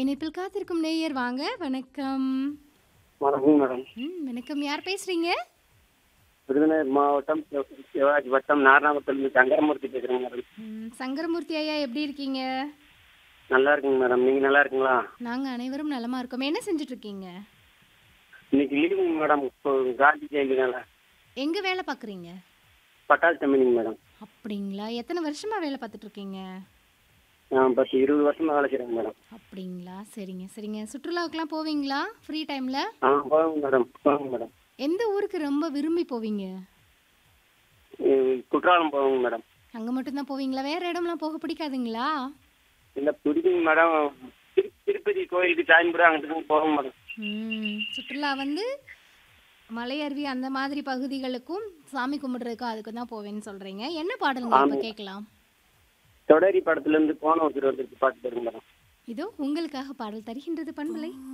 இணைப்பில் காத்திருக்கும் நேயர் வாங்க வணக்கம் வணக்கம் மேடம் ம் வணக்கம் யார் பேசுறீங்க விருதுநகர் மாவட்டம் சிவாஜி வட்டம் நாரணாபுரத்துலேருந்து சங்கரமூர்த்தி பேசுகிறேங்க மேடம் ம், சங்கரமூர்த்தி ஐயா எப்படி இருக்கீங்க நல்லா இருக்குங்க மேடம் நீங்கள் நல்லா இருக்குங்களா நாங்க அனைவரும் நலமா இருக்கோம் என்ன செஞ்சுட்டு இருக்கீங்க இன்னைக்கு லீவுங்க மேடம் இப்போ காந்தி ஜெயந்தினால எங்க வேலை பார்க்குறீங்க பட்டாசு கம்பெனிங்க மேடம் அப்படிங்களா எத்தனை வருஷமா வேலை பார்த்துட்டு இருக்கீங்க நான் பத்து இருபது வருஷமா வேலை செய்கிறேங்க மேடம் அப்படிங்களா சரிங்க சரிங்க சுற்றுலாவுக்குலாம் போவீங்களா ஃப்ரீ டைம்ல ஆ போங்க மேடம் போங்க மேடம் எந்த ஊருக்கு ரொம்ப விரும்பி போவீங்க உம், குற்றாலம் போவோங்க மேடம் அங்க மட்டும்தான் போவீங்களா வேற இடம்லாம் போக பிடிக்காதுங்களா இல்லை பிடிக்குங்க மேடம் திரு திருப்பதி கோயிலுக்கு சாயம்புரம் அங்கிட்டு போவோங்க மேடம் ம் சுற்றுலா வந்து மலை அருவி அந்த மாதிரி பகுதிகளுக்கும் சாமி கும்பிடுறதுக்கும் அதுக்கு தான் போவேன்னு சொல்றீங்க என்ன பாடலுங்க இப்போ கேட்கலாம் தொடரி படத்துலேருந்து போன ஒருத்தர் வந்துருக்கு பாட்டு பாருங்க மேடம் இதோ உங்களுக்காக பாடல் தருகின்றது பண்பலை